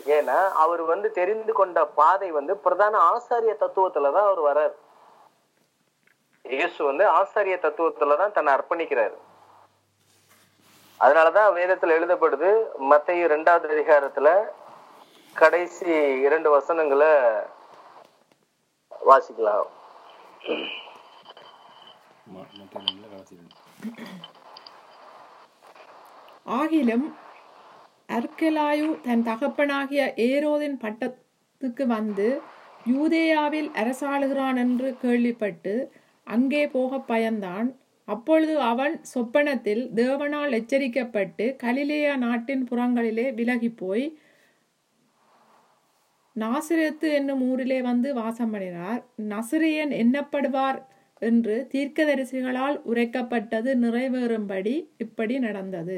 ஏன்னா அவர் வந்து தெரிந்து கொண்ட பாதை வந்து பிரதான ஆசாரிய தத்துவத்துலதான் அவர் வர்றார் இயேசு வந்து ஆசாரிய தத்துவத்துலதான் தன்னை அர்ப்பணிக்கிறாரு அதனாலதான் வேதத்துல எழுதப்படுது மத்திய இரண்டாவது அதிகாரத்துல கடைசி இரண்டு வசனங்களை வாசிக்கலாம் ம- மத்திய ரெண்டுல கடைசி ரெண்டு ஆகிலும் அர்க்கெலாயு தன் தகப்பனாகிய ஏரோதின் பட்டத்துக்கு வந்து யூதேயாவில் அரசாளுகிறான் என்று கேள்விப்பட்டு அங்கே போக பயந்தான் அப்பொழுது அவன் சொப்பனத்தில் தேவனால் எச்சரிக்கப்பட்டு கலிலேயா நாட்டின் புறங்களிலே விலகிப் போய் நாசிரேத்து என்னும் ஊரிலே வந்து வாசம் பண்ணினார் நசிரியன் எண்ணப்படுவார் என்று தீர்க்கதரிசிகளால் உரைக்கப்பட்டது நிறைவேறும்படி இப்படி நடந்தது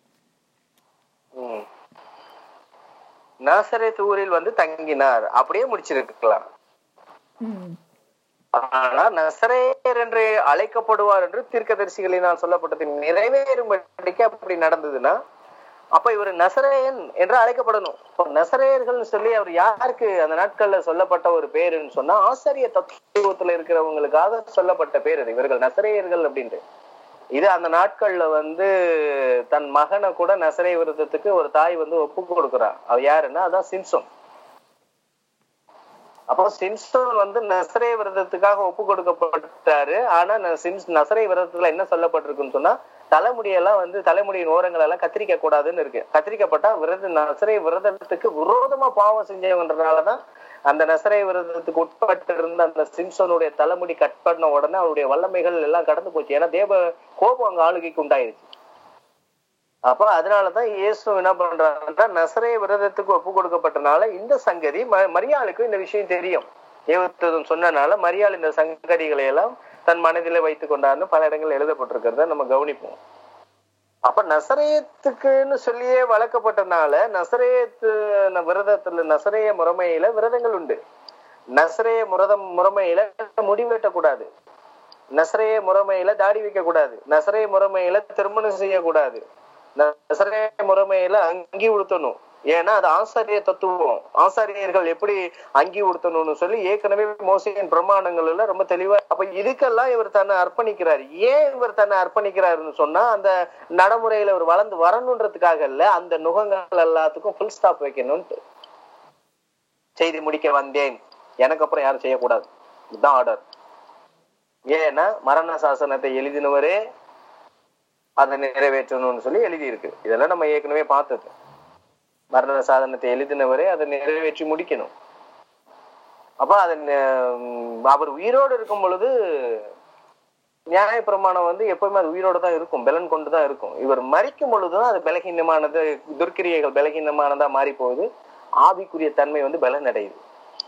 ம். நாசரேத் ஊரில் வந்து தங்கினார் அப்படியே முடிச்சிருக்கலாம் ம் ஆனா நசரேயர் என்று அழைக்கப்படுவார் என்று தீர்க்கதரிசிகளினால் சொல்லப்பட்டது நிறைவேறும்படிக்கு அப்படி நடந்ததுன்னா அப்ப இவர் நசரேயன் என்று அழைக்கப்படணும் இப்போ நசரேயர்கள்னு சொல்லி அவர் யாருக்கு அந்த நாட்கள்ல சொல்லப்பட்ட ஒரு பேருன்னு சொன்னா ஆசாரிய தத்துவத்துல இருக்கிறவங்களுக்காக சொல்லப்பட்ட பேர் அது இவர்கள் நசரேயர்கள் அப்படின்ட்டு இது அந்த நாட்கள்ல வந்து தன் மகனை கூட நசரே விரதத்துக்கு ஒரு தாய் வந்து ஒப்பு கொடுக்குறா அவ யாருன்னா அதான் சிம்சோன் அப்போ சிம்சோன் வந்து நசரே விரதத்துக்காக ஒப்பு கொடுக்கப்பட்டாரு ஆனா ந- சிம்ஸ் நசரே விரதத்துல என்ன சொல்லப்பட்டிருக்குன்னு சொன்னா தலைமுடியெல்லாம் வந்து தலைமுடியின் ஓரங்கள் எல்லாம் கத்திரிக்க கூடாதுன்னு இருக்கு கத்திரிக்கப்பட்டா விரத நசரே விரதத்துக்கு விரோதமா பாவம் செஞ்சவங்கன்றனாலதான் அந்த நசரே விரதத்துக்கு உட்பட்டு இருந்த அந்த சிம்சோனுடைய தலைமுடி கட் பண்ண உடனே அவருடைய வல்லமைகள் எல்லாம் கடந்து போச்சு ஏன்னா தேவ கோபம் அங்க ஆளுகைக்கு உண்டாயிருச்சு அப்ப அதனாலதான் இயேசு என்ன பண்றாருன்னா நசரே விரதத்துக்கு ஒப்பு கொடுக்கப்பட்டனால இந்த சங்கதி ம- மரியாளுக்கு இந்த விஷயம் தெரியும் ஏவத்ததும் சொன்னனால மரியாள் இந்த சங்கதிகளை எல்லாம் தன் மனதிலே வைத்துக் கொண்டார்னு பல இடங்கள் எழுதப்பட்டிருக்கிறத நம்ம கவனிப்போம் அப்ப நசரேத்துக்குன்னு சொல்லியே வளர்க்கப்பட்டனால நசரேத்து ந- விரதத்துல நசரேய முறைமையில விரதங்கள் உண்டு நசரேய முரதம் முறைமையில முடி வெட்டக்கூடாது நசரேய முறைமையில தாடி வைக்க கூடாது நசரேய முறைமையில திருமணம் செய்யக்கூடாது நசரேய முறைமையில அங்கி உடுத்தணும் ஏன்னா அது ஆசாரிய தத்துவம் ஆசாரியர்கள் எப்படி அங்கி உடுத்தணும்னு சொல்லி ஏற்கனவே மோசையின் பிரமாணங்கள்ல ரொம்ப தெளிவா அப்ப இதுக்கெல்லாம் இவர் தன்னை அர்ப்பணிக்கிறார் ஏன் இவர் தன்னை அர்ப்பணிக்கிறாருன்னு சொன்னா அந்த நடைமுறையில இவர் வளர்ந்து வரணுன்றதுக்காக இல்ல அந்த நுகங்கள் எல்லாத்துக்கும் ஃபுல் ஸ்டாப் வைக்கணும்ட்டு செய்தி முடிக்க வந்தேன் எனக்கு அப்புறம் யாரும் செய்யக்கூடாது இதுதான் ஆர்டர் ஏன்னா மரண சாசனத்தை எழுதினவரே அதை நிறைவேற்றணும்னு சொல்லி எழுதி இருக்கு இதெல்லாம் நம்ம ஏற்கனவே பார்த்தது மரண சாதனத்தை எழுதினவரே அதை நிறைவேற்றி முடிக்கணும் அப்ப அதை ந- அவர் உயிரோடு இருக்கும் பொழுது நியாய பிரமாணம் வந்து எப்பவுமே அது உயிரோட தான் இருக்கும் பலன் கொண்டு தான் இருக்கும் இவர் மறிக்கும் பொழுதுதான் அது பலகீனமானது துர்க்கிரியைகள் பலகீனமானதா மாறி போகுது ஆவிக்குரிய தன்மை வந்து பலன் அடையுது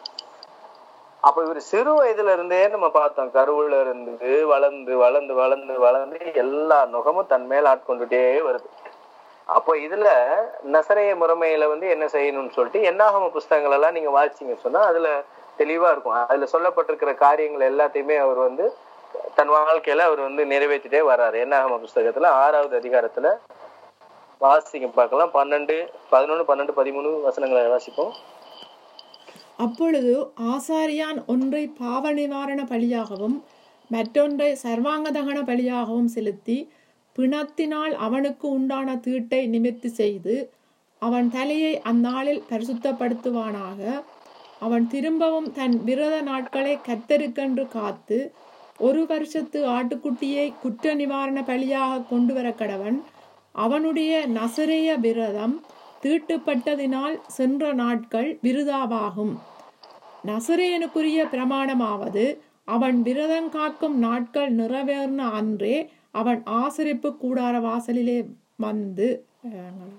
அப்ப இவர் சிறு வயதுல இருந்தே நம்ம பார்த்தோம் கருவுல இருந்து வளர்ந்து வளர்ந்து வளர்ந்து வளர்ந்து எல்லா நுகமும் தன் மேல ஆட்கொண்டுட்டே வருது அப்போ இதுல நசரைய முறைமையில வந்து என்ன செய்யணும்னு சொல்லிட்டு என்னாகம புஸ்தகங்கள் எல்லாம் நீங்க வாசிச்சீங்க சொன்னா அதுல தெளிவா இருக்கும் அதுல சொல்லப்பட்டிருக்கிற காரியங்கள் எல்லாத்தையுமே அவர் வந்து தன் வாழ்க்கையில அவர் வந்து நிறைவேற்றிட்டே வர்றாரு என்னாகம புஸ்தகத்துல ஆறாவது அதிகாரத்துல வாசிங்க பார்க்கலாம் பன்னெண்டு பதினொன்னு பன்னெண்டு பதிமூணு வசனங்களை வாசிப்போம் அப்பொழுது ஆசாரியான் ஒன்றை பாவ நிவாரண பலியாகவும் மற்றொன்றை சர்வாங்க தகன பலியாகவும் செலுத்தி பிணத்தினால் அவனுக்கு உண்டான தீட்டை நிமிர்த்தி செய்து அவன் தலையை அந்நாளில் பரிசுத்தப்படுத்துவானாக அவன் திரும்பவும் தன் விரத நாட்களை கத்தருக்கென்று காத்து ஒரு வருஷத்து ஆட்டுக்குட்டியை குற்ற நிவாரண பலியாக கொண்டு வர கடவன் அவனுடைய நசரேய விரதம் தீட்டுப்பட்டதினால் சென்ற நாட்கள் விருதாவாகும் நசரேயனுக்குரிய பிரமாணமாவது அவன் விரதம் காக்கும் நாட்கள் நிறைவேறின அன்றே அவன் ஆசரிப்பு கூடார வாசலிலே வந்து அஹ்,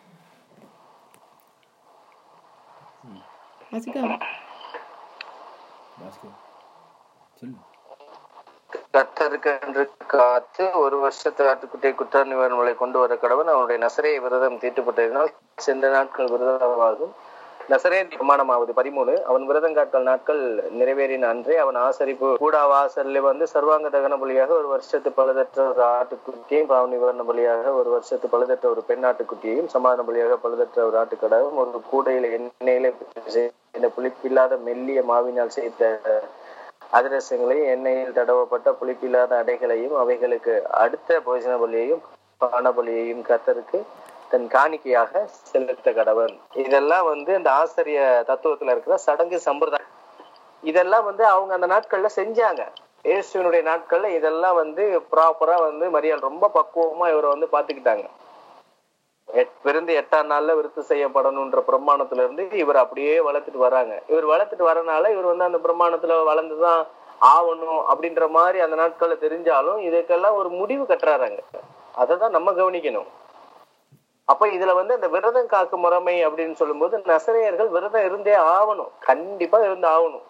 வாசிக்கா பாஸ்கர் சொல்லு கர்த்தருக்கென்று காத்து ஒரு வருஷத்து ஆட்டுக்குட்டியை குற்ற நிவாரணங்களை கொண்டு வர கடவன் அவனுடைய நசரே விரதம் தீட்டுப்பட்டதினால் சென்ற நாட்கள் விரதமாகும் நசரேன் பிரமாணமாவது பதிமூணு அவன் விரதங்காட்கள் நாட்கள் நிறைவேறின அன்றே அவன் ஆசரிப்பு கூடா வாசல்ல வந்து சர்வாங்க தகன பலியாக ஒரு வருஷத்து பழுதற்ற ஒரு ஆட்டுக்குட்டியையும் பாவ நிவாரண பலியாக ஒரு வருஷத்து பழுதற்ற ஒரு பெண் ஆட்டுக்குட்டியையும் சமாதான பலியாக பழுதற்ற ஒரு ஆட்டுக்கடாவும் ஒரு கூடையில எண்ணெயில இந்த புளிப்பில்லாத மெல்லிய மாவினால் செய்த அதிரசங்களையும் எண்ணெயில் தடவப்பட்ட புளிப்பில்லாத அடைகளையும் அவைகளுக்கு அடுத்த போஜன பலியையும் பான பலியையும் கத்தருக்கு தன் காணிக்கையாக செலுத்த கடவன் இதெல்லாம் வந்து இந்த ஆசிரிய தத்துவத்துல இருக்கிற சடங்கு சம்பிரதாயம் இதெல்லாம் வந்து அவங்க அந்த நாட்கள்ல செஞ்சாங்க இயேசுவினுடைய நாட்கள்ல இதெல்லாம் வந்து ப்ராப்பரா வந்து மரியாள் ரொம்ப பக்குவமா இவரை வந்து பாத்துக்கிட்டாங்க எட்- பிறந்து எட்டாம் நாள்ல விருத்து செய்யப்படணும்ன்ற பிரமாணத்துல இருந்து இவர் அப்படியே வளர்த்துட்டு வராங்க இவர் வளர்த்துட்டு வரனால இவர் வந்து அந்த பிரமாணத்துல வளர்ந்துதான் ஆவணும் அப்படின்ற மாதிரி அந்த நாட்கள்ல தெரிஞ்சாலும் இதுக்கெல்லாம் ஒரு முடிவு கட்டுறாங்க அதை தான் நம்ம கவனிக்கணும் அப்ப இதுல வந்து அந்த விரதம் காக்கும் முறைமை அப்படின்னு சொல்லும்போது நசரேயர்கள் விரதம் இருந்தே ஆகணும் கண்டிப்பா இருந்து ஆகணும்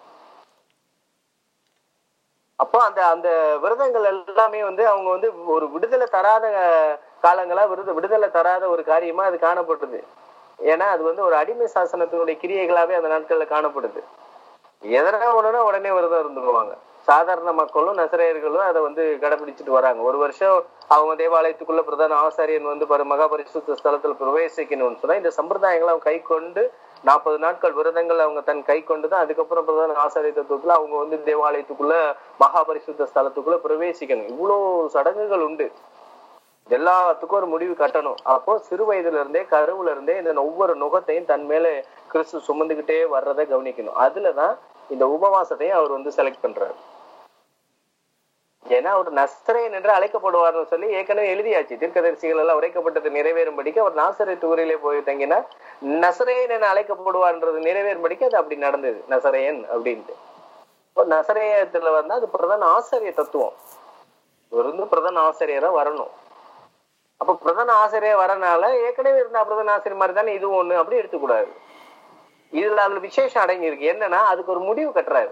அப்போ அந்த அந்த விரதங்கள் எல்லாமே வந்து அவங்க வந்து ஒரு விடுதலை தராத காலங்களா விருத விடுதலை தராத ஒரு காரியமா அது காணப்படுது ஏன்னா அது வந்து ஒரு அடிமை சாசனத்தினுடைய கிரியைகளாவே அந்த நாட்கள்ல காணப்படுது எதனா ஒண்ணுனா உடனே விரதம் இருந்துருவாங்க சாதாரண மக்களும் நசரேயர்களும் அதை வந்து கடைபிடிச்சிட்டு வராங்க ஒரு வருஷம் அவங்க தேவாலயத்துக்குள்ள பிரதான ஆசாரியன் வந்து பரி- மகா பரிசுத்த ஸ்தலத்துல பிரவேசிக்கணும்னு சொன்னா இந்த சம்பிரதாயங்களை அவங்க கை கொண்டு நாற்பது நாட்கள் விரதங்கள் அவங்க தன் கை கொண்டு தான் அதுக்கப்புறம் பிரதான ஆசாரிய தத்துவத்துல அவங்க வந்து தேவாலயத்துக்குள்ள மகா பரிசுத்த ஸ்தலத்துக்குள்ள பிரவேசிக்கணும் இவ்வளவு சடங்குகள் உண்டு எல்லாத்துக்கும் ஒரு முடிவு கட்டணும் அப்போ சிறு வயதுல இருந்தே கருவுல இருந்தே இந்த ஒவ்வொரு நுகத்தையும் தன் மேல கிறிஸ்து சுமந்துகிட்டே வர்றதை கவனிக்கணும் அதுலதான் இந்த உபவாசத்தையும் அவர் வந்து செலக்ட் பண்றாரு ஏன்னா அவர் நஸ்ரேன் என்று அழைக்கப்படுவார்னு சொல்லி ஏற்கனவே எழுதியாச்சு தீர்க்கதரிசிகள் எல்லாம் உரைக்கப்பட்டது நிறைவேறும்படிக்கு அவர் நாசரேத் ஊரிலே போய் தங்கினா நசரேன் என அழைக்கப்படுவார்ன்றது நிறைவேறும்படிக்கு அது அப்படி நடந்தது நசரேன் அப்படின்ட்டு இப்போ நசரேயத்துல வந்து அது பிரதான ஆசிரிய தத்துவம் இவர் வந்து பிரதான ஆசிரியரா வரணும் அப்ப பிரதான ஆசிரியர் வரனால ஏற்கனவே இருந்த பிரதான ஆசிரியர் மாதிரி தானே இதுவும் ஒண்ணு அப்படி எடுத்துக்கூடாது இதுல அதுல விசேஷம் அடங்கி இருக்கு என்னன்னா அதுக்கு ஒரு முடிவு கட்டுறாரு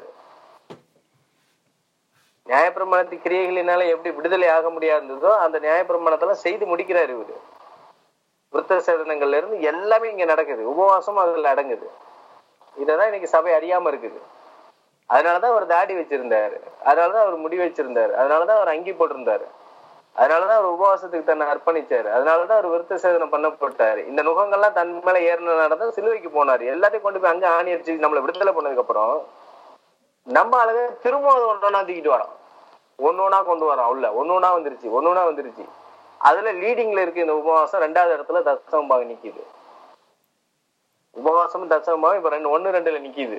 நியாயப்பிரமாணத்து கிரியைகளினால எப்படி விடுதலை ஆக முடியாததோ அந்த நியாயப்பிரமாணத்தெல்லாம் செய்து முடிக்கிறாரு இவரு விருத்த சேதனங்கள்ல இருந்து எல்லாமே இங்க நடக்குது உபவாசம் அதுல அடங்குது இததான் இன்னைக்கு சபை அறியாம இருக்குது அதனாலதான் அவர் தாடி வச்சிருந்தாரு அதனாலதான் அவர் முடி வச்சிருந்தாரு அதனாலதான் அவர் அங்கி போட்டிருந்தாரு அதனாலதான் அவர் உபவாசத்துக்கு தன்னை அர்ப்பணிச்சாரு அதனாலதான் அவர் விருத்த சேதனம் பண்ணப்பட்டாரு இந்த நுகங்கள்லாம் தன் மேல ஏறினனால தான் சிலுவைக்கு போனாரு எல்லாத்தையும் கொண்டு போய் அங்க ஆணி அடிச்சு நம்மளை விடுதலை பண்ணதுக்கு அப்புறம் நம்ம அழகா திரும்ப அதை ஒன்னொன்னா தூக்கிட்டு வரோம் ஒன்னொன்னா கொண்டு வரோம் உள்ள ஒன்னொன்னா வந்துருச்சு ஒன்னொன்னா வந்துருச்சு அதுல லீடிங்ல இருக்கு இந்த உபவாசம் ரெண்டாவது இடத்துல தசமபாகம் நிக்குது உபவாசமும் தசமபாகம் இப்ப ரெண்டு ஒண்ணு ரெண்டுல நிக்குது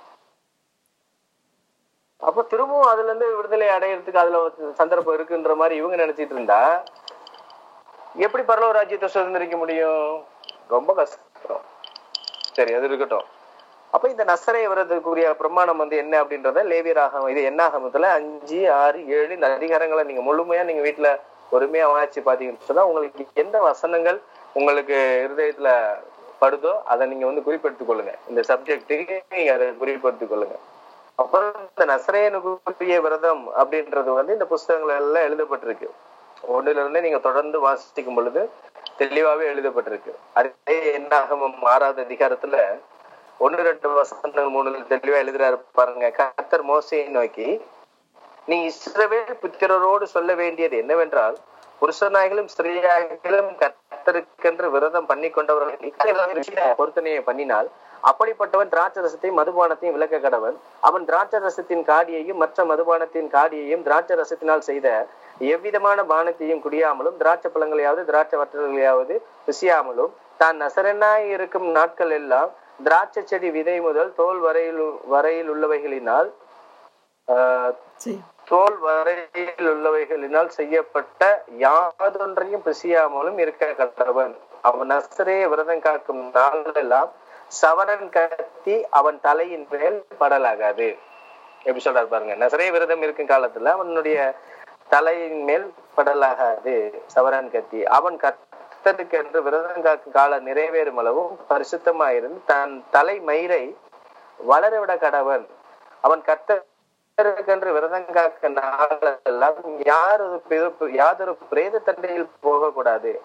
அப்ப திரும்பவும் அதுல இருந்து விடுதலை அடையறதுக்கு அதுல ஒரு சந்தர்ப்பம் இருக்குன்ற மாதிரி இவங்க நினைச்சிட்டு இருந்தா எப்படி பரலோக ராஜ்யத்தை சுதந்திரிக்க முடியும் ரொம்ப கஷ்டம் சரி அது இருக்கட்டும் அப்ப இந்த நசரை விரதத்துக்குரிய பிரமாணம் வந்து என்ன அப்படின்றத லேவியராகம் இது என்னாகமத்துல அஞ்சு ஆறு ஏழு இந்த அதிகாரங்களை நீங்க முழுமையா நீங்க வீட்டுல பொறுமையா வாய்ச்சி பாத்தீங்கன்னு சொன்னா உங்களுக்கு எந்த வசனங்கள் உங்களுக்கு இருதயத்துல படுதோ அதை நீங்க வந்து குறிப்பெடுத்துக் கொள்ளுங்க இந்த சப்ஜெக்டுக்கு நீங்க அதை குறிப்பெடுத்துக் கொள்ளுங்க அப்புறம் இந்த நசரேனுக்குரிய விரதம் அப்படின்றது வந்து இந்த புஸ்தகங்கள் எல்லாம் எழுதப்பட்டிருக்கு ஒண்ணுல இருந்தே நீங்க தொடர்ந்து வாசிக்கும் பொழுது தெளிவாவே எழுதப்பட்டிருக்கு அதே என்னாகமம் ஆறாவது அதிகாரத்துல ஒன்னு ரெண்டு வசனங்கள் மூணு தெளிவா எழுதுறாரு பாருங்க கர்த்தர் மோசையை நோக்கி நீ இஸ்ரவேல் புத்திரரோடு சொல்ல வேண்டியது என்னவென்றால் புருஷனாகிலும் ஸ்திரீயாகிலும் கர்த்தருக்கென்று விரதம் பண்ணி கொண்டவர்கள் பொருத்தனையை பண்ணினால் அப்படிப்பட்டவன் திராட்சரசத்தையும் மதுபானத்தையும் விளக்க கடவன் அவன் திராட்சரசத்தின் காடியையும் மற்ற மதுபானத்தின் காடியையும் திராட்சரசத்தினால் செய்த எவ்விதமான பானத்தையும் குடியாமலும் திராட்சை பழங்களையாவது திராட்சை வற்றல்களையாவது ருசியாமலும் தான் நசரனாய் இருக்கும் நாட்கள் எல்லாம் திராட்சை செடி விதை முதல் தோல் வரையில் வரையில் உள்ளவைகளினால் ஆஹ், சரி தோல் வரையில் உள்ளவைகளினால் செய்யப்பட்ட யாதொன்றையும் பிசியாமலும் இருக்க கற்றவன் அவன் நசரே விரதம் காக்கும் நாளெல்லாம் சவரன் கத்தி அவன் தலையின் மேல் படலாகாது எப்படி சொல்றாரு பாருங்க நசரே விரதம் இருக்கும் காலத்துல அவனுடைய தலையின் மேல் படலாகாது சவரன் கத்தி அவன் கர்த்தருக்கு என்று விரதம் காக்கும் கால நிறைவேறும் அளவும் பரிசுத்தமாயிருந்து தன் தலை மயிரை வளரவிட கடவன் அவன் கர்த்தருக்கென்று விரதம் காக்க நாளெல்லாம் யாரொரு பிறப்பு யாதொரு பிரேத தண்டையில் போகக்கூடாது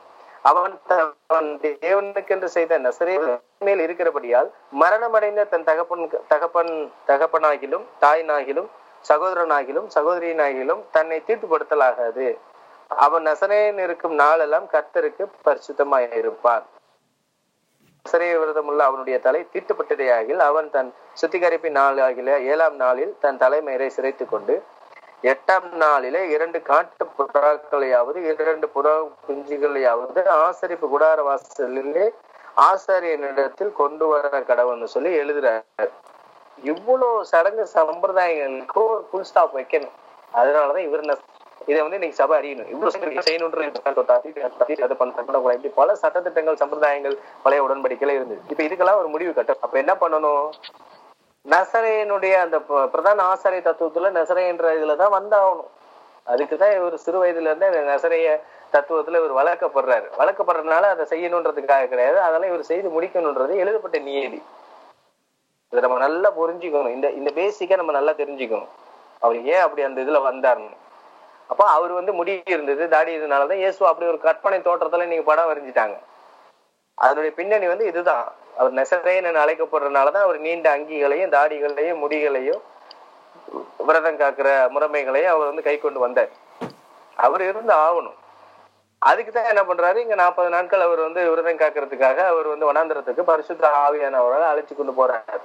அவன் த- அவன் தேவனுக்கென்று செய்த நசரே மேல் இருக்கிறபடியால் மரணமடைந்த தன் தகப்பன் தகப்பன் தகப்பனாகிலும் தாயினாகிலும் சகோதரனாகிலும் சகோதரியினாகிலும் தன்னை தீட்டுப்படுத்தலாகாது அவன் நசரேன் இருக்கும் நாளெல்லாம் கர்த்தருக்கு பரிசுத்தமாய் இருப்பான் நசரே விரதமுள்ள அவனுடைய தலை தீட்டுப்பட்டதேயாகில் அவன் தன் சுத்திகரிப்பின் நாள் ஆகிய ஏழாம் நாளில் தன் தலைமயிரை சிரைத்துக் கொண்டு எட்டாம் நாளிலே இரண்டு காட்டு புறாக்களையாவது இரண்டு புறா குஞ்சுகளையாவது ஆசரிப்பு குடார வாசலிலே ஆசாரியனிடத்தில் கொண்டு வர கடவுள்னு சொல்லி எழுதுறாரு இவ்வளவு சடங்கு சம்பிரதாயங்களுக்கு ஒரு புல் ஸ்டாப் வைக்கணும் அதனாலதான் இவர் ந- இதை வந்து இன்னைக்கு சபை அறியணும் இவ்வளவு சடங்கு செய்யணுன்ற அது பண்ணக்கூடாது இப்படி பல சட்டத்திட்டங்கள் சம்பிரதாயங்கள் பழைய உடன்படிக்கையில இருந்தது இப்ப இதுக்கெல்லாம் ஒரு முடிவு கட்டும் அப்ப என்ன பண்ணணும் நசரேனுடைய அந்த ப- பிரதான ஆசாரிய தத்துவத்துல நசரேன்ற இதுலதான் வந்தாகணும் அதுக்குதான் இவர் சிறு வயதுல இருந்தே அந்த நசரைய தத்துவத்துல இவர் வளர்க்கப்படுறாரு வளர்க்கப்படுறதுனால அதை செய்யணுன்றதுக்காக கிடையாது அதெல்லாம் இவர் செய்து முடிக்கணுன்றது எழுதப்பட்ட நியதி இதை நம்ம நல்லா புரிஞ்சுக்கணும் இந்த இந்த பேசிக்கா நம்ம நல்லா தெரிஞ்சுக்கணும் அவர் ஏன் அப்படி அந்த இதுல வந்தாருன்னு அப்ப அவர் வந்து முடி இருந்தது தாடி இருந்தனாலதான் இயேசு அப்படி ஒரு கற்பனை தோற்றத்துல நீங்க படம் வரைஞ்சிட்டாங்க அதனுடைய பின்னணி வந்து இதுதான் அவர் நெசரேன் என அழைக்கப்படுறதுனாலதான் அவர் நீண்ட அங்கிகளையும் தாடிகளையும் முடிகளையும் விரதம் காக்கிற முறைமைகளையும் அவர் வந்து கை கொண்டு வந்தார் அவர் இருந்து ஆகணும் அதுக்கு தான் என்ன பண்றாரு இங்க நாற்பது நாட்கள் அவர் வந்து விரதம் காக்கிறதுக்காக அவர் வந்து வனாந்திரத்துக்கு பரிசுத்த ஆவியானவரால் அழைச்சு கொண்டு போறாரு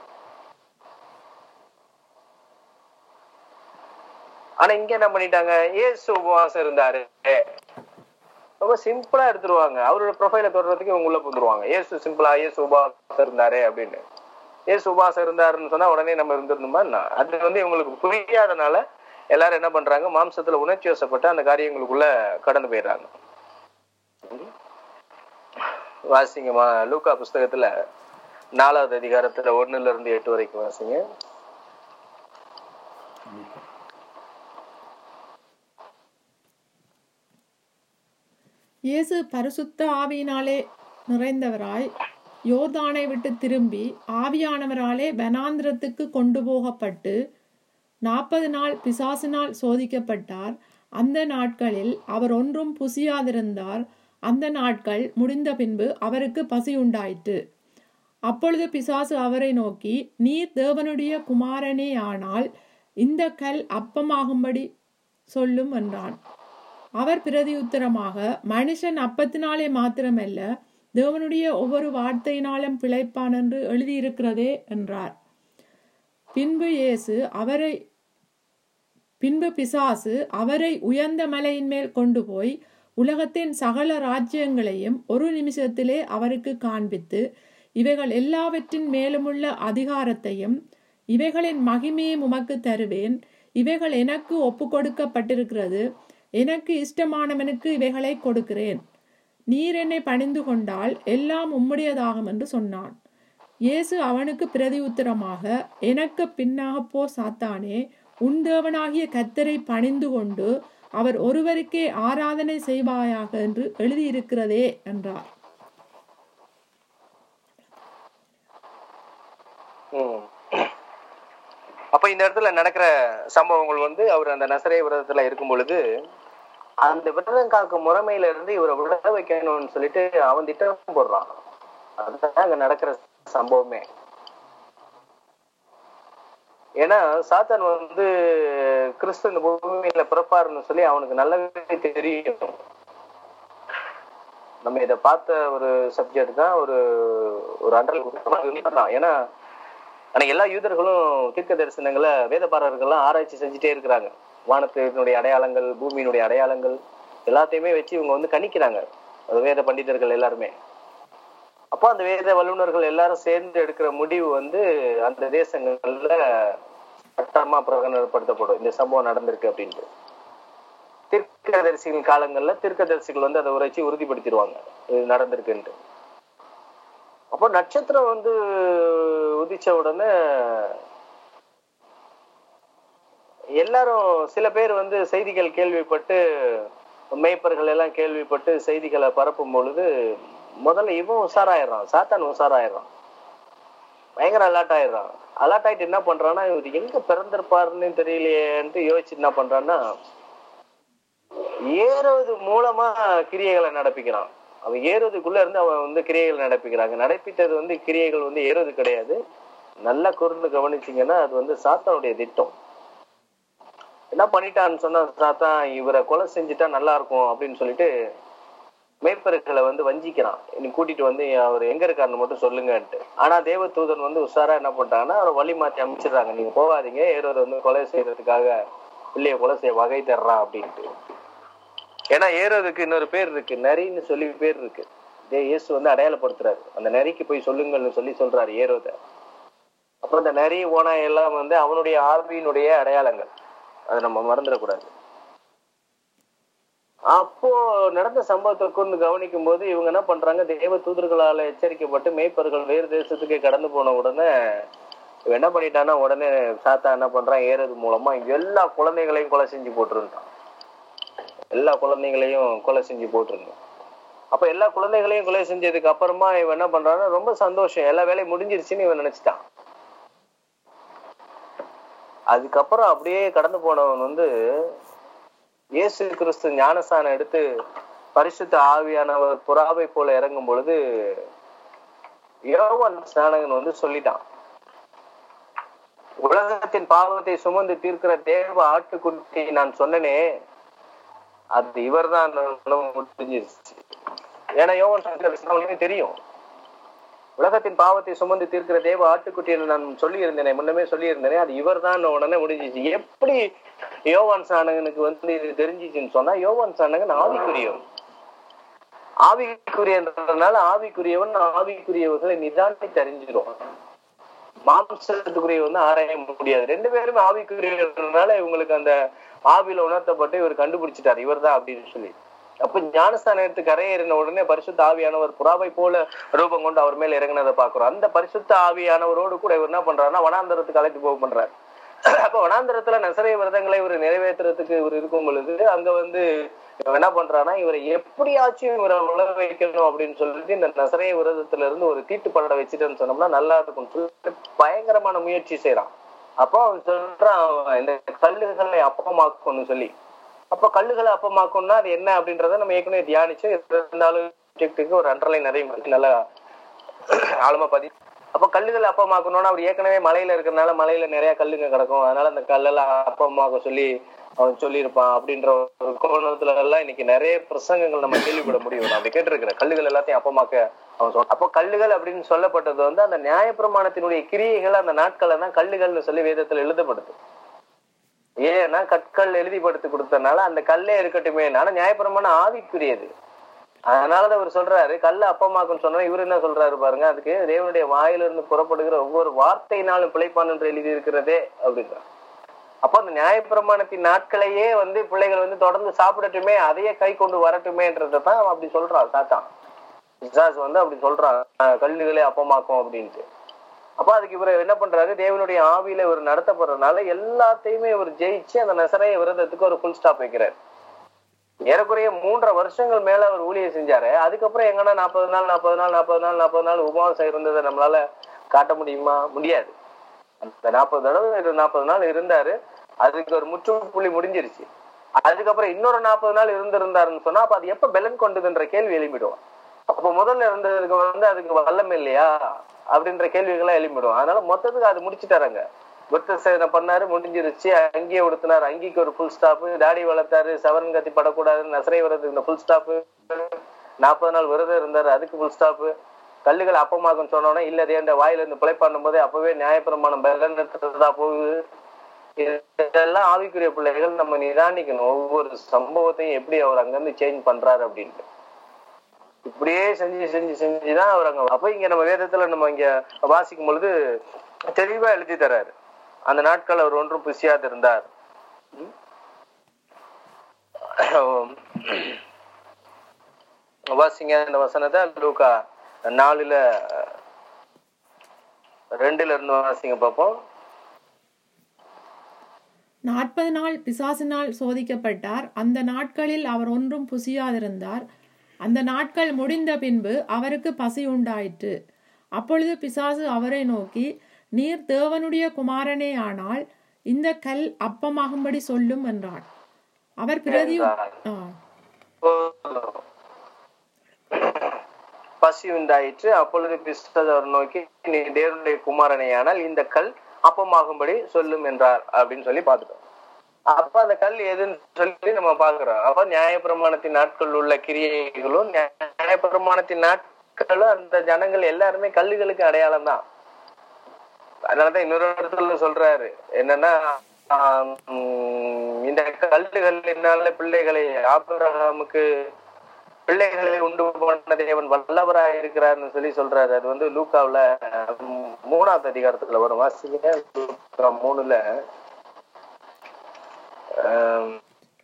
ஆனா இங்க என்ன பண்ணிட்டாங்க ஏசு உபவாசம் இருந்தாரு ரொம்ப சிம்பிளா எடுத்துருவாங்க அவரோட ப்ரொஃபைல தொடர்றதுக்கு இவங்க உள்ள புந்துருவாங்க ஏசு சிம்பிளா ஏசு உபவாசம் இருந்தாரு அப்படின்னு ஏசு உபவாசம் இருந்தாருன்னு சொன்னா உடனே நம்ம இருந்திருந்தோமா என்ன? அது வந்து இவங்களுக்கு புரியாதனால எல்லாரும் என்ன பண்றாங்க மாம்சத்துல உணர்ச்சி வசப்பட்டு அந்த காரியங்களுக்குள்ள கடந்து போயிடுறாங்க வாசிங்கம்மா லூக்கா புஸ்தகத்துல நாலாவது அதிகாரத்துல ஒண்ணுல இருந்து எட்டு வரைக்கும் வாசிங்க இயேசு பரிசுத்த ஆவியினாலே நிறைந்தவராய் யோர்தானை விட்டு திரும்பி ஆவியானவராலே வனாந்திரத்துக்கு கொண்டு போகப்பட்டு நாற்பது நாள் பிசாசினால் சோதிக்கப்பட்டார் அந்த நாட்களில் அவர் ஒன்றும் புசியாதிருந்தார் அந்த நாட்கள் முடிந்த பின்பு அவருக்கு பசி உண்டாயிற்று அப்பொழுது பிசாசு அவரை நோக்கி நீர் தேவனுடைய குமாரனே ஆனால் இந்த கல் அப்பமாகும்படி சொல்லும் என்றான் அவர் பிரதியுத்தரமாக மனுஷன் அப்பத்தினாலே மாத்திரமல்ல தேவனுடைய ஒவ்வொரு வார்த்தையினாலும் பிழைப்பான் என்று எழுதியிருக்கிறதே என்றார் பின்பு இயேசு அவரை பின்பு பிசாசு அவரை உயர்ந்த மலையின் மேல் கொண்டு போய் உலகத்தின் சகல ராஜ்யங்களையும் ஒரு நிமிஷத்திலே அவருக்கு காண்பித்து இவைகள் எல்லாவற்றின் மேலுமுள்ள அதிகாரத்தையும் இவைகளின் மகிமையும் உமக்கு தருவேன் இவைகள் எனக்கு ஒப்பு கொடுக்கப்பட்டிருக்கிறது எனக்கு இஷ்டமானவனுக்கு இவைகளை கொடுக்கிறேன் நீர் என்னை பணிந்து கொண்டால் எல்லாம் உம்முடையதாகும் என்று சொன்னான் இயேசு அவனுக்கு பிரதியுத்தரமாக எனக்கு பின்னாக போ சாத்தானே உன் தேவனாகிய கத்தரை பணிந்து கொண்டு அவர் ஒருவருக்கே ஆராதனை செய்வாயாக என்று எழுதியிருக்கிறதே என்றார் ம். அப்ப இந்த இடத்துல நடக்கிற சம்பவங்கள் வந்து அவர் அந்த நசரே விரதத்துல இருக்கும் பொழுது அந்த விரதம் காக்கும் முறைமையில இருந்து இவரை விட வைக்கணும்னு சொல்லிட்டு அவன் திட்டம் போடுறான் அதுதான் அங்க நடக்கிற சம்பவமே ஏன்னா சாத்தான் வந்து கிறிஸ்து இந்த பூமியில பிறப்பாருன்னு சொல்லி அவனுக்கு நல்லாவே தெரியும் நம்ம இதை பார்த்த ஒரு சப்ஜெக்ட் தான் ஒரு ஒரு அண்டர் தான் ஏன்னா ஆனா எல்லா யூதர்களும் தீர்க்க தரிசனங்களை வேதபாரர்கள்லாம் ஆராய்ச்சி செஞ்சுட்டே இருக்கிறாங்க வானத்தினுடைய அடையாளங்கள் பூமியினுடைய அடையாளங்கள் எல்லாத்தையுமே வச்சு இவங்க வந்து கணிக்கிறாங்க அது வேத பண்டிதர்கள் எல்லாருமே அப்போ அந்த வேத வல்லுநர்கள் எல்லாரும் சேர்ந்து எடுக்கிற முடிவு வந்து அந்த தேசங்கள்ல சட்டமா பிரகடனப்படுத்தப்படும் இந்த சம்பவம் நடந்திருக்கு அப்படின்ட்டு தீர்க்கதரிசிகள் காலங்கள்ல தீர்க்கதரிசிகள் வந்து அதை உரைச்சி உறுதிப்படுத்திடுவாங்க இது நடந்திருக்குன்ட்டு அப்போ நட்சத்திரம் வந்து உதிச்ச உடனே எல்லாரும் சில பேர் வந்து செய்திகள் கேள்விப்பட்டு மேய்ப்பர்கள் எல்லாம் கேள்விப்பட்டு செய்திகளை பரப்பும் பொழுது முதல்ல இவன் உஷாராயிடுறான் சாத்தான் உஷாராயிடுறான் பயங்கர அலர்ட் ஆயிடுறான் அலர்ட் ஆயிட்டு என்ன பண்றான்னா இவர் எங்க பிறந்திருப்பாருன்னு தெரியலையேன்ட்டு யோசிச்சு என்ன பண்றான்னா ஏறுவது மூலமா கிரியைகளை நடப்பிக்கிறான் அவன் ஏறுவதுக்குள்ள இருந்து அவன் வந்து கிரியைகள் நடப்பிக்கிறாங்க நடப்பித்தது வந்து கிரியைகள் வந்து ஏறுவது கிடையாது நல்லா கூர்ந்து கவனிச்சீங்கன்னா அது வந்து சாத்தானுடைய திட்டம் என்ன பண்ணிட்டான்னு சொன்னா சாத்தான் இவரை கொலை செஞ்சுட்டா நல்லா இருக்கும் அப்படின்னு சொல்லிட்டு மேய்ப்பர்களை வந்து வஞ்சிக்கிறான் நீ கூட்டிட்டு வந்து அவர் எங்க இருக்காருன்னு மட்டும் சொல்லுங்கன்ட்டு ஆனா தேவதூதன் வந்து உஷாரா என்ன பண்றாங்கன்னா அவரை வழி மாத்தி அமைச்சிடுறாங்க நீங்க போகாதீங்க ஏரோர் வந்து கொலை செய்யறதுக்காக பிள்ளைய கொலை செய்ய வகை தர்றான் அப்படின்ட்டு ஏன்னா ஏரோதுக்கு இன்னொரு பேர் இருக்கு நரின்னு சொல்லி பேர் இருக்கு இதே இயேசு வந்து அடையாளப்படுத்துறாரு அந்த நரிக்கு போய் சொல்லுங்கள்னு சொல்லி சொல்றாரு ஏரோத அப்ப இந்த நரி ஓனாய் எல்லாம் வந்து அவனுடைய ஆர்வியினுடைய அடையாளங்கள் அதை நம்ம மறந்துடக்கூடாது அப்போ நடந்த சம்பவத்தை கொண்டு கவனிக்கும் போது இவங்க என்ன பண்றாங்க தேவ தூதர்களால எச்சரிக்கப்பட்டு மேய்ப்பர்கள் வேறு தேசத்துக்கு கடந்து போன உடனே இவன் என்ன பண்ணிட்டான்னா உடனே சாத்தா என்ன பண்றான் ஏறது மூலமா இங்க எல்லா குழந்தைகளையும் கொலை செஞ்சு போட்டுருந்தான் எல்லா குழந்தைகளையும் கொலை செஞ்சு போட்டிருந்தான் அப்ப எல்லா குழந்தைகளையும் கொலை செஞ்சதுக்கு அப்புறமா இவன் என்ன பண்றான்னா ரொம்ப சந்தோஷம் எல்லா வேலையும் முடிஞ்சிருச்சுன்னு இவன் நினைச்சிட்டான் அதுக்கப்புறம் அப்படியே கடந்து போனவன் வந்து இயேசு கிறிஸ்து ஞானஸ்தானம் எடுத்து பரிசுத்த ஆவியானவர் புறாவை போல இறங்கும் பொழுது யோவான் ஸ்நானகன் வந்து சொல்லிட்டான் உலகத்தின் பாவத்தை சுமந்து தீர்க்கிற தேவ ஆட்டுக்குட்டி நான் சொன்னனே அது இவர்தான் முடிஞ்சிருச்சு ஏன்னா யோவான் ஸ்நானகனுக்கு தெரியும் உலகத்தின் பாவத்தை சுமந்து தீர்க்கிற தேவ ஆட்டுக்குட்டி என்று நான் சொல்லி இருந்தேனே முன்னமே சொல்லி இருந்தேனே அது இவர் தான் உடனே முடிஞ்சிச்சு எப்படி யோவான் சாணகனுக்கு வந்து இது தெரிஞ்சிச்சுன்னு சொன்னா யோவான் சாணகன் ஆவிக்குரியவன் ஆவிக்குரியன்றதுனால ஆவிக்குரியவன் ஆவிக்குரியவர்களை நிதானத்தை தெரிஞ்சிடும் மாம்சத்துக்குரிய வந்து ஆராய முடியாது ரெண்டு பேருமே ஆவிக்குரியவர்களால இவங்களுக்கு அந்த ஆவியில உணர்த்தப்பட்டு இவர் கண்டுபிடிச்சிட்டார் இவர் தான் அப்படின்னு சொல்லி அப்ப ஞானஸ்தானம் எடுத்து கரையேறின உடனே பரிசுத்த ஆவியானவர் புறாவை போல ரூபம் கொண்டு அவர் மேல இறங்கினதை பாக்குறோம் அந்த பரிசுத்த ஆவியானவரோடு கூட இவர் என்ன பண்றாருன்னா வனாந்தரத்துக்கு அழைத்து போக பண்றாரு அப்ப வனாந்தரத்துல நசரை விரதங்களை இவர் நிறைவேற்றுறதுக்கு இவர் இருக்கும் பொழுது அங்க வந்து இவன் என்ன பண்றான்னா இவரை எப்படியாச்சும் இவரை உழ வைக்கணும் அப்படின்னு சொல்லிட்டு இந்த நசரைய விரதத்துல இருந்து ஒரு தீட்டு பட வச்சுட்டேன்னு சொன்னோம்னா நல்லா இருக்கும் சொல்லிட்டு பயங்கரமான முயற்சி செய்யறான் அப்போ அவன் சொல்றான் இந்த கல்லுகளை அப்பமாக்கணும்னு சொல்லி அப்ப கல்லுகளை அப்பமாக்கணும்னா அது என்ன அப்படின்றத நம்ம ஏற்கனவே தியானிச்சு இருந்தாலும் சப்ஜெக்ட்டுக்கு ஒரு அண்டர்லைன் நிறைய இருக்கு நல்லா ஆழமா பதி அப்ப கல்லுகள் அப்பமாக்கணும்னா அவர் ஏற்கனவே மலையில இருக்கிறதுனால மலையில நிறைய கல்லுங்க கிடக்கும் அதனால அந்த கல்லெல்லாம் அப்பமாக்க சொல்லி அவன் சொல்லியிருப்பான் அப்படின்ற ஒரு கோணத்துல எல்லாம் இன்னைக்கு நிறைய பிரசங்கங்கள் நம்ம கேள்விப்பட முடியும் நான் அப்படி கேட்டிருக்கிறேன் கல்லுகள் எல்லாத்தையும் அப்பமாக்க அவன் சொல் அப்போ கல்லுகள் அப்படின்னு சொல்லப்பட்டது வந்து அந்த நியாயப்பிரமாணத்தினுடைய கிரியைகள் அந்த நாட்களை தான் கல்லுகள்னு சொல்லி வேதத்துல எழுதப்படுது ஏன்னா கற்கள் எழுதிப்படுத்தி கொடுத்தனால அந்த கல்லே இருக்கட்டுமே ஆனா நியாயப்பிரமாணம் ஆவிக்குரியது அதனாலதான் அவர் சொல்றாரு கல்ல அப்பமாக்குன்னு சொன்னா இவர் என்ன சொல்றாரு பாருங்க அதுக்கு தேவனுடைய வாயிலிருந்து புறப்படுகிற ஒவ்வொரு வார்த்தையினாலும் பிழைப்பான் என்று எழுதி இருக்கிறதே அப்படின்றார் அப்ப அந்த நியாயப்பிரமாணத்தின் நாட்களையே வந்து பிள்ளைகள் வந்து தொடர்ந்து சாப்பிடட்டுமே அதையே கை கொண்டு வரட்டுமேன்றதான் அவன் அப்படி சொல்றான் சாத்தான் பிசாஸ் வந்து அப்படி சொல்றான் அஹ் கல்லுகளே அப்பமாக்கும் அப்படின்ட்டு அப்ப அதுக்கு இவர் என்ன பண்றாரு தேவனுடைய ஆவியில இவர் நடத்தப்படுறதுனால எல்லாத்தையுமே இவர் ஜெயிச்சு அந்த நசரைய விரதத்துக்கு ஒரு ஃபுல் ஸ்டாப் வைக்கிறார் ஏறக்குறைய மூன்றரை வருஷங்கள் மேல அவர் ஊழியம் செஞ்சாரு அதுக்கப்புறம் எங்கன்னா நாற்பது நாள் நாற்பது நாள் நாற்பது நாள் நாற்பது நாள் உபவாசம் இருந்ததை நம்மளால காட்ட முடியுமா முடியாது அந்த நாற்பது தடவை நாற்பது நாள் இருந்தாரு அதுக்கு ஒரு முற்றுப்புள்ளி முடிஞ்சிருச்சு அதுக்கப்புறம் இன்னொரு நாற்பது நாள் இருந்திருந்தாருன்னு சொன்னா அப்ப அது எப்ப பெலன் கொண்டதுன்ற கேள்வி எழுப்பிடும் அப்ப முதல்ல இருந்ததுக்கு வந்து அதுக்கு வல்லம் இல்லையா அப்படின்ற கேள்விகள்லாம் எழுப்பிடும் அதனால மொத்தத்துக்கு அது முடிச்சுட்டாருங்க விருத்த சேதனை பண்ணாரு முடிஞ்சிருச்சு அங்கேயே உடுத்தினாரு அங்கிக்கு ஒரு ஃபுல் ஸ்டாப் தாடி வளர்த்தாரு சவரன் கத்தி படக்கூடாதுன்னு நசரை வரதுக்கு இந்த ஃபுல் ஸ்டாப் நாற்பது நாள் விரதம் இருந்தாரு அதுக்கு ஃபுல் ஸ்டாப் கல்லுகள் அப்பமாக்குன்னு சொன்னோன்னா இல்ல இந்த வாயில இருந்து பிழை பண்ணும்போது அப்பவே நியாயப்பிரமாணம் பெலன்றதா போகுது இதெல்லாம் ஆவிக்குரிய பிள்ளைகள் நம்ம நிதானிக்கணும் ஒவ்வொரு சம்பவத்தையும் எப்படி அவர் அங்கிருந்து சேஞ்ச் பண்றாரு அப்படின்ட்டு இப்படியே செஞ்சு செஞ்சு செஞ்சுதான் அவர் அங்க அப்ப இங்க நம்ம வேதத்துல நம்ம இங்க வாசிக்கும் பொழுது தெளிவா எழுதி தர்றாரு அந்த நாட்கள் அவர் ஒன்றும் புசியாது இருந்தார் வாசிங்க அந்த வசனத்தை லூக்கா நாலுல ரெண்டுல இருந்து வாசிங்க பார்ப்போம் நாற்பது நாள் பிசாசினால் சோதிக்கப்பட்டார் அந்த நாட்களில் அவர் ஒன்றும் புசியாதிருந்தார் அந்த நாட்கள் முடிந்த பின்பு அவருக்கு பசி உண்டாயிற்று அப்பொழுது பிசாசு அவரை நோக்கி நீர் தேவனுடைய குமாரனே ஆனால் இந்த கல் அப்பமாகும்படி சொல்லும் என்றான் அவர் பிரதி ஆ. பசி உண்டாயிற்று அப்பொழுது பிசாசு அவர் நோக்கி நீ தேவனுடைய குமாரனையானால் இந்த கல் அப்பமாகும்படி சொல்லும் என்றார் அப்படின்னு சொல்லி பார்த்துட்டோம் அப்ப அந்த கல் எதுன்னு சொல்லி நம்ம பாக்குறோம் அப்ப நியாயப்பிரமாணத்தின் நாட்கள் உள்ள கிரியைகளும் நியாயப்பிரமாணத்தின் நாட்களும் அந்த ஜனங்கள் எல்லாருமே கல்லுகளுக்கு அடையாளம் தான் அதனாலதான் இன்னொரு இடத்துல சொல்றாரு என்னன்னா ஆம், இந்த கல்லுகளினால பிள்ளைகளை ஆபிரகாமுக்கு பிள்ளைகளை உண்டு பண்ண தேவன் வல்லவராய் இருக்கிறார்னு சொல்லி சொல்றாரு அது வந்து லூக்காவுல ம், மூணாவது அதிகாரத்துல வரும் வாசிங்க லூக்கா மூணுல ஆம்,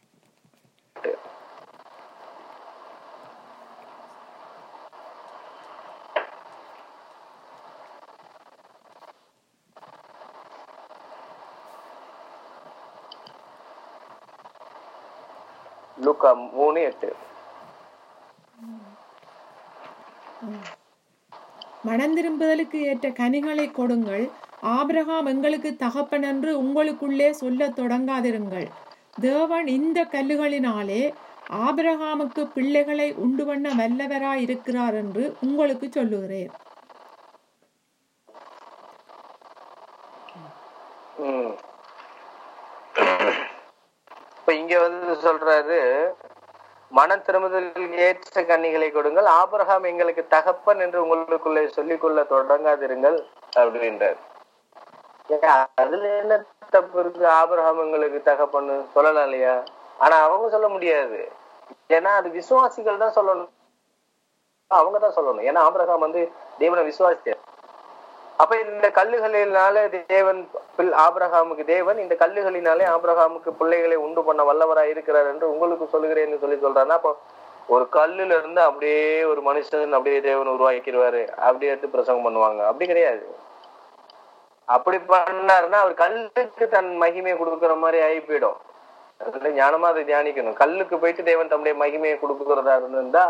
லூக்கா மூணு எட்டு மனந்திரும்புதலுக்கு ஏற்ற கனிகளை கொடுங்கள் ஆபிரகாம் எங்களுக்கு தகப்பன் என்று உங்களுக்குள்ளே சொல்லத் தொடங்காதிருங்கள் தேவன் இந்த கல்லுகளினாலே ஆபிரகாமுக்கு பிள்ளைகளை உண்டு பண்ண வல்லவராய் இருக்கிறார் என்று உங்களுக்கு சொல்லுகிறேன் ம். இப்ப இங்க வந்து சொல்றாரு மனம் திரும்புதலுக்கு ஏற்ற கன்னிகளை கொடுங்கள் ஆபிரகாம் எங்களுக்கு தகப்பன் என்று உங்களுக்குள்ளே சொல்லிக்கொள்ள தொடங்காதிருங்கள் அப்படின்றார் ஏன் அதுல என்ன தப்பு இருக்கு ஆபிரகாம் எங்களுக்கு தகப்பன்னு சொல்லலாம் இல்லையா ஆனா அவங்க சொல்ல முடியாது ஏன்னா அது விசுவாசிகள் தான் சொல்லணும் அவங்க தான் சொல்லணும் ஏன்னா ஆபிரகாம் வந்து தேவனை விசுவாசித்தார் அப்ப இந்த கல்லுகளினால தேவன் பிள்- ஆபிரகாமுக்கு தேவன் இந்த கல்லுகளினாலே ஆபிரகாமுக்கு பிள்ளைகளை உண்டு பண்ண வல்லவராய் இருக்கிறார் என்று உங்களுக்கு சொல்லுகிறேன்னு சொல்லி சொல்றாருன்னா அப்போ ஒரு கல்லுல இருந்து அப்படியே ஒரு மனுஷன் அப்படியே தேவன் உருவாக்கிடுவாரு அப்படியே எடுத்து பிரசங்கம் பண்ணுவாங்க அப்படி கிடையாது அப்படி பண்ணாருன்னா அவர் கல்லுக்கு தன் மகிமையை கொடுக்கிற மாதிரி ஆகி போயிடும் அதனால ஞானமா அதை தியானிக்கணும் கல்லுக்கு போயிட்டு தேவன் தம்முடைய மகிமையை கொடுக்கிறதா இருந்திருந்தா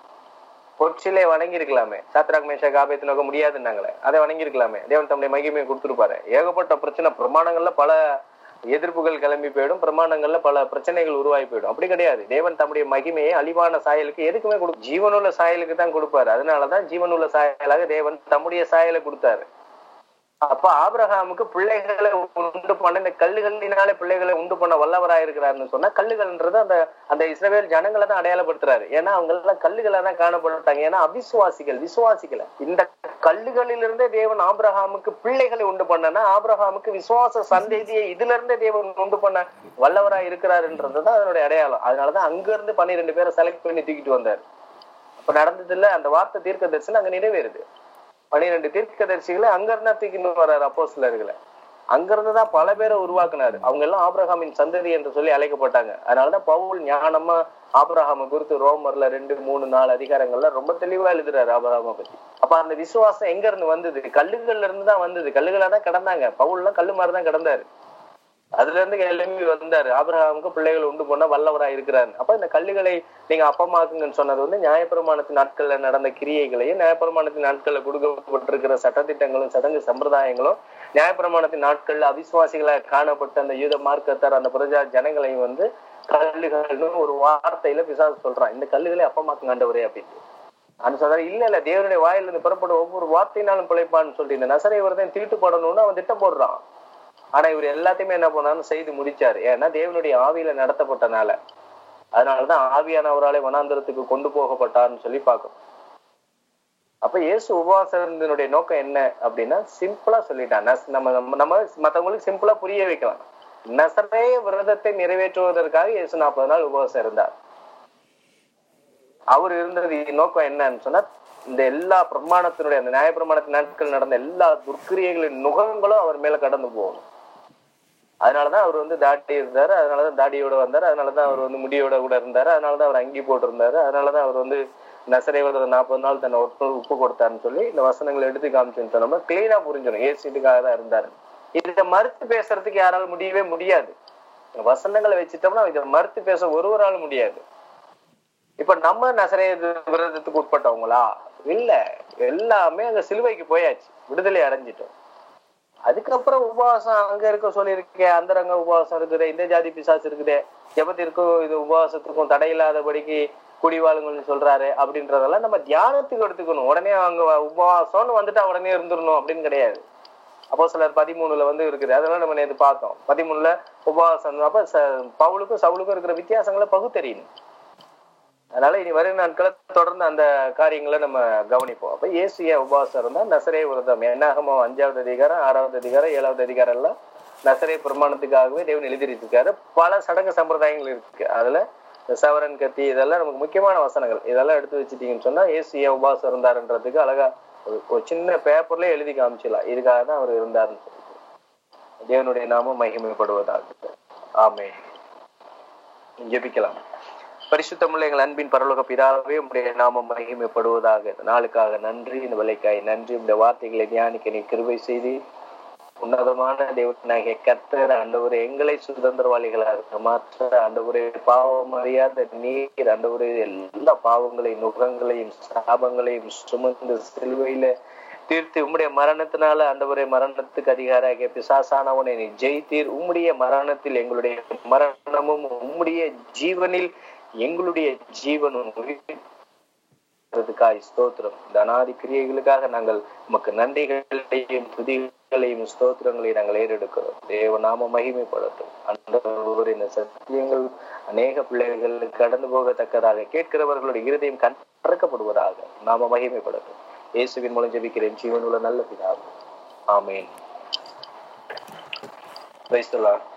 பொற்சிலே வணங்கி இருக்கலாமே சாத்ராக் மேஷா காபேத்தினோக்க முடியாதுன்னாங்களே அதை வணங்கி இருக்கலாமே தேவன் தம்முடைய மகிமையை கொடுத்துருப்பாரு ஏகப்பட்ட பிரச்சனை பிரமாணங்கள்ல பல எதிர்ப்புகள் கிளம்பி போயிடும் பிரமாணங்கள்ல பல பிரச்சனைகள் உருவாகி போயிடும் அப்படி கிடையாது தேவன் தம்முடைய மகிமையை அழிவான சாயலுக்கு எதுக்குமே கொடு ஜீவனுள்ள சாயலுக்கு தான் கொடுப்பாரு அதனாலதான் ஜீவனுள்ள சாயலாக தேவன் தம்முடைய சாயலை கொடுத்தாரு அப்ப ஆபிரகாமுக்கு பிள்ளைகளை உண்டு பண்ண இந்த கல்லுகளினாலே பிள்ளைகளை உண்டு பண்ண வல்லவராக இருக்கிறாருன்னு சொன்னா கல்லுகள்ன்றது அந்த அந்த இஸ்ரவேல் ஜனங்களை தான் அடையாளப்படுத்துறாரு ஏன்னா அவங்க எல்லாம் கல்லுகளா தான் காணப்பட்டாங்க ஏன்னா அவிசுவாசிகள் விசுவாசிகளை இந்த கல்லுகளிலிருந்தே தேவன் ஆபிரகாமுக்கு பிள்ளைகளை உண்டு பண்ணனா ஆபிரகாமுக்கு விசுவாச சந்ததியை இதுல இருந்தே தேவன் உண்டு பண்ண வல்லவரா இருக்கிறாருன்றதுதான் அதனுடைய அடையாளம் அதனாலதான் அங்க இருந்து பன்னிரெண்டு பேரை செலக்ட் பண்ணி தூக்கிட்டு வந்தாரு அப்ப நடந்ததுல அந்த வார்த்தை தீர்க்க தரிசனம் அங்க நிறைவேறுது பன்னிரெண்டு தீர்க்கதரிசிகளை அங்க இருந்தா தூக்கிட்டு வர்றாரு அப்போ சிலர்களை அங்க இருந்துதான் பல பேரை உருவாக்குனாரு அவங்க எல்லாம் ஆபிரகாமின் சந்ததி என்று சொல்லி அழைக்கப்பட்டாங்க அதனாலதான் பவுல் ஞானமா ஆபிரகாமை குறித்து ரோமர்ல ரெண்டு மூணு நாலு அதிகாரங்கள்ல ரொம்ப தெளிவா எழுதுறாரு ஆபிரகாமை பத்தி அப்ப அந்த விசுவாசம் எங்க இருந்து வந்தது கல்லுகள்ல இருந்து தான் வந்தது கல்லுகளா தான் கடந்தாங்க பவுல்லாம் கல்லு மாதிரி தான் கடந்தாரு அதுல இருந்து எழும்பி வந்தாரு ஆபிரகாமுக்கு பிள்ளைகள் உண்டு பண்ண வல்லவரா இருக்கிறாரு அப்ப இந்த கல்லுகளை நீங்க அப்பமாக்குங்கன்னு சொன்னது வந்து நியாயப்பிரமாணத்தின் நாட்கள்ல நடந்த கிரியைகளையும் நியாயப்பிரமாணத்தின் நாட்கள்ல கொடுக்கப்பட்டிருக்கிற சட்டத்திட்டங்களும் சடங்கு சம்பிரதாயங்களும் நியாயப்பிரமாணத்தின் நாட்கள்ல அவிசுவாசிகளா காணப்பட்ட அந்த யூத மார்க்கத்தார் அந்த பிரஜா ஜனங்களையும் வந்து கல்லுகள்னு ஒரு வார்த்தையில பிசாசு சொல்றான் இந்த கல்லுகளை அப்பமாக்குங்க ஆண்டவரே அப்படின்னு அந்த சொல்றாரு இல்ல இல்ல தேவனுடைய வாயில இருந்து புறப்படும் ஒவ்வொரு வார்த்தையினாலும் பிழைப்பான்னு சொல்லிட்டு இந்த நசரை ஒருத்தன் தீட்டு போடணும்னு அவன் திட்டம் போடுறான் ஆனா இவர் எல்லாத்தையுமே என்ன பண்ணாருன்னு செய்து முடிச்சாரு ஏன்னா தேவனுடைய ஆவியில நடத்தப்பட்டனால அதனாலதான் ஆவியானவராலே வனாந்தரத்துக்கு கொண்டு போகப்பட்டார்னு சொல்லி பார்க்கணும் அப்ப இயேசு உபவாசத்தினுடைய நோக்கம் என்ன அப்படின்னா சிம்பிளா சொல்லிட்டான் நஸ்- நம்ம நம்ம நம்ம மத்தவங்களுக்கு சிம்பிளா புரிய வைக்கலாம் நசரே விரதத்தை நிறைவேற்றுவதற்காக இயேசு நாற்பது நாள் உபவாசம் இருந்தார் அவர் இருந்தது நோக்கம் என்னன்னு சொன்னா இந்த எல்லா பிரமாணத்தினுடைய அந்த நியாய பிரமாணத்தின் நாட்கள் நடந்த எல்லா துர்க்கிரியைகளின் நுகங்களும் அவர் மேல கடந்து போகணும் அதனாலதான் அவர் வந்து தாடி இருந்தாரு அதனாலதான் தாடியோட வந்தாரு அதனாலதான் அவர் வந்து முடியோட கூட இருந்தாரு அதனாலதான் அவர் அங்கி போட்டிருந்தாரு அதனாலதான் அவர் வந்து நசரேவர் நாற்பது நாள் தன்னை உப்பு உப்பு கொடுத்தாருன்னு சொல்லி இந்த வசனங்களை எடுத்து காமிச்சுன்னு சொன்னோம்னா கிளீனா புரிஞ்சிடும் ஏசிட்டுக்காக தான் இருந்தாரு இதை மறுத்து பேசுறதுக்கு யாரால முடியவே முடியாது வசனங்களை வச்சுட்டோம்னா இதை மறுத்து பேச ஒருவரால முடியாது இப்ப நம்ம நசரே விரதத்துக்கு உட்பட்டவங்களா இல்ல எல்லாமே அங்க சிலுவைக்கு போயாச்சு விடுதலை அடைஞ்சிட்டோம் அதுக்கப்புறம் உபவாசம் அங்க இருக்க சொல்லியிருக்கேன் அந்தரங்க உபவாசம் இருக்குது இந்த ஜாதி பிசாசு இருக்குது ஜபத்திற்கும் இது உபவாசத்துக்கும் தடை இல்லாதபடிக்கு குடிவாளுங்கன்னு சொல்றாரு அப்படின்றதெல்லாம் நம்ம தியானத்துக்கு எடுத்துக்கணும் உடனே அவங்க உபவாசம்னு வந்துட்டா உடனே இருந்துடணும் அப்படின்னு கிடையாது அப்போ சிலர் பதிமூணுல வந்து இருக்குது அதெல்லாம் நம்ம நேற்று பார்த்தோம் பதிமூணுல உபவாசம் அப்ப ச- பவுலுக்கும் சவுலுக்கும் இருக்கிற வித்தியாசங்களை பகுத்தறியணும் அதனால இனி வரும் நாட்களை தொடர்ந்து அந்த காரியங்களை நம்ம கவனிப்போம் அப்ப இயேசு ஏன் உபவாசம் இருந்தா நசரே விரதம் என்னாகமோ அஞ்சாவது அதிகாரம் ஆறாவது அதிகாரம் ஏழாவது அதிகாரம் எல்லாம் நசரே பிரமாணத்துக்காகவே தேவன் எழுதிருக்காரு பல சடங்கு சம்பிரதாயங்கள் இருக்கு அதுல இந்த சவரன் கத்தி இதெல்லாம் நமக்கு முக்கியமான வசனங்கள் இதெல்லாம் எடுத்து வச்சுட்டீங்கன்னு சொன்னா இயேசு ஏன் உபவாசம் இருந்தாருன்றதுக்கு அழகா ஒரு ஒரு சின்ன பேப்பர்ல எழுதி காமிச்சிடலாம் இதுக்காக தான் அவர் இருந்தாருன்னு சொல்லிட்டு தேவனுடைய நாமம் மகிமைப்படுவதாக ஆமே ஜெபிக்கலாம் பரிசுத்தமுள்ள எங்கள் அன்பின் பரலோக பிதாவே உடைய நாமம் மகிமைப்படுவதாக இந்த நாளுக்காக நன்றி இந்த விலைக்காய் நன்றி இந்த வார்த்தைகளை தியானிக்க நீ கிருபை செய்து உன்னதமான தேவனாகிய கர்த்தர் ஆண்டவரே எங்களை சுதந்திரவாளிகளாக மாற்ற ஆண்டவரே பாவம் அறியாத நீர் ஆண்டவரே எல்லா பாவங்களையும் நுகங்களையும் சாபங்களையும் சுமந்து சிலுவையில தீர்த்து உம்முடைய மரணத்தினால ஆண்டவரே மரணத்துக்கு அதிகாராகிய பிசாசானவனை நீ ஜெயித்தீர் உம்முடைய மரணத்தில் எங்களுடைய மரணமும் உம்முடைய ஜீவனில் எங்களுடைய ஜீவனும் உயிர்த்ததுக்காய் ஸ்தோத்திரம் இந்த அநாதி கிரியைகளுக்காக நாங்கள் உமக்கு நன்றிகளையும் துதிகளையும் ஸ்தோத்திரங்களையும் நாங்கள் ஏறெடுக்கிறோம் தேவ நாம மகிமைப்படட்டும் அந்த இந்த சத்தியங்கள் அநேக பிள்ளைகளுக்கு கடந்து போகத்தக்கதாக கேட்கிறவர்களுடைய இருதயம் கற்றக்கப்படுவதாக நாம மகிமைப்படட்டும் இயேசுவின் மூலம் ஜெபிக்கிறேன் ஜீவனுள்ள நல்ல பிதாவே ஆமென் Praise the Lord.